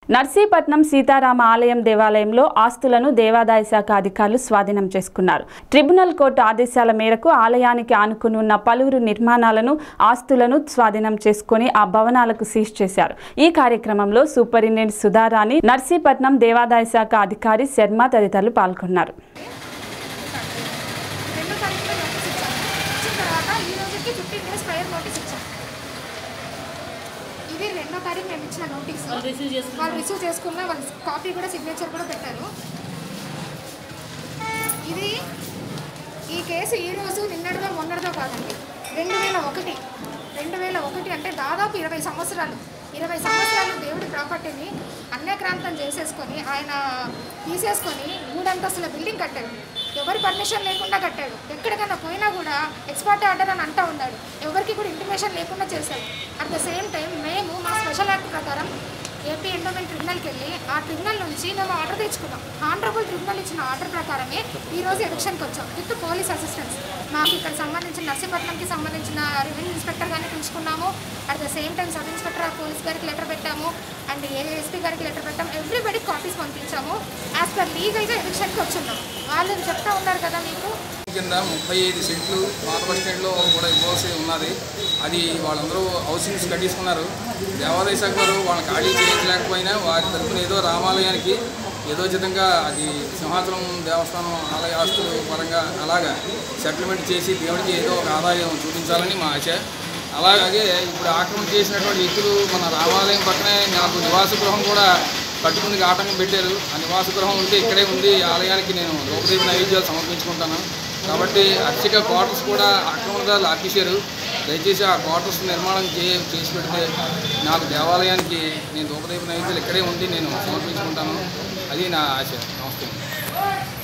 నర్సీపట్నం సీతారామ ఆలయం దేవాలయంలో ఆస్తులను దేవాదాయ శాఖ అధికారులు స్వాధీనం చేసుకున్నారు ట్రిబ్యునల్ కోర్టు ఆదేశాల మేరకు ఆలయానికి ఆనుకుని ఉన్న పలువురు నిర్మాణాలను ఆస్తులను స్వాధీనం చేసుకుని ఆ భవనాలకు సీజ్ చేశారు ఈ కార్యక్రమంలో సూపరింటెండెంట్ సుధారాణి నర్సీపట్నం దేవాదాయ శాఖ అధికారి శర్మ తదితరులు పాల్గొన్నారు రెండో తారీఖులో నోటీస్ ఇచ్చాను ఇచ్చిన తర్వాత ఈ రోజుకి ఫిఫ్టీన్ డేస్ ప్రయర్ నోటీస్ ఇచ్చాను ఇది రెండో తారీఖు మేము ఇచ్చిన నోటీస్ వాళ్ళు రిసీవ్ చేసుకున్న వాళ్ళ కాపీ కూడా సిగ్నేచర్ కూడా పెట్టారు ఇది ఈ కేసు ఈ రోజు నిన్నటిదో మొన్నటిదో కాదండి రెండు వేల ఒకటి రెండు వేల ఒకటి అంటే దాదాపు ఇరవై సంవత్సరాలు ఇరవై సంవత్సరాలు దేవుడి ప్రాపర్టీని అన్యక్రాంతం చేసేసుకొని ఆయన తీసేసుకొని మూడంతస్తుల బిల్డింగ్ కట్టాడు ఎవరి పర్మిషన్ లేకుండా కట్టాడు ఎక్కడికైనా పోయినా కూడా ఎక్స్పర్ట్ ఆర్డర్ అని అంటూ ఉన్నాడు ఎవరికి కూడా ఇంటిమేషన్ లేకుండా చేశాడు అట్ ద సేమ్ టైం మేము మా స్పెషల్ యాక్ట్ ప్రకారం ఏపీ ఎండోమెంట్ ట్రిబ్యునల్కి వెళ్ళి ఆ ట్రిబ్యునల్ నుంచి మేము ఆర్డర్ తెచ్చుకున్నాం ఆనరబుల్ ట్రిబ్యునల్ ఇచ్చిన ఆర్డర్ ప్రకారమే ఈ రోజు ఎలక్షన్కి వచ్చాం విత్ పోలీస్ అసిస్టెన్స్ మాకు ఇక్కడ సంబంధించిన నర్సీపట్నంకి సంబంధించిన రెవెన్యూ ఇన్స్పెక్టర్ గారిని పిలుచుకున్నాము at the same time sub inspector of police గారికి లెటర్ పెట్టాము అండ్ ఏఎస్పీ గారికి లెటర్ పెట్టాము ఎవ్రీబడి కాపీస్ పంపించాము యాజ్ పర్ లీగల్గా ఎలక్షన్కి వచ్చున్నాం వాళ్ళు చెప్తా ఉన్నారు కదా మీకు కింద ముప్పై ఐదు సెంట్లు పాత బస్ స్టాండ్లో కూడా ఇవ్వాల్సి ఉన్నది అది వాళ్ళందరూ హౌసింగ్స్ కట్టించుకున్నారు దేవాదాయ శాఖ వారు వాళ్ళని ఖాళీ చేయించలేకపోయినా వారి తరఫున ఏదో రామాలయానికి ఏదో విధంగా అది సింహాచలం దేవస్థానం ఆలయ ఆస్తుల పరంగా అలాగా సెటిల్మెంట్ చేసి దేవుడికి ఏదో ఒక ఆదాయం చూపించాలని మా ఆశ అలాగే ఇప్పుడు ఆక్రమణ చేసినటువంటి వ్యక్తులు మన రామాలయం పక్కనే నాకు నివాస గృహం కూడా కట్టుకుని ఆటంకం పెట్టారు ఆ నివాస గృహం ఉంటే ఇక్కడే ఉంది ఈ ఆలయానికి నేను లోపదేవి నైవేద్యాలు సమర్పించుకుంటాను కాబట్టి అర్చక క్వార్టర్స్ కూడా ఆక్రమణదారులు ఆపేశారు దయచేసి ఆ క్వార్టర్స్ నిర్మాణం చే చేసి పెడితే నాకు దేవాలయానికి నేను దూపదేవి నైవేద్యాలు ఇక్కడే ఉండి నేను సమర్పించుకుంటాను అది నా ఆశ నమస్తే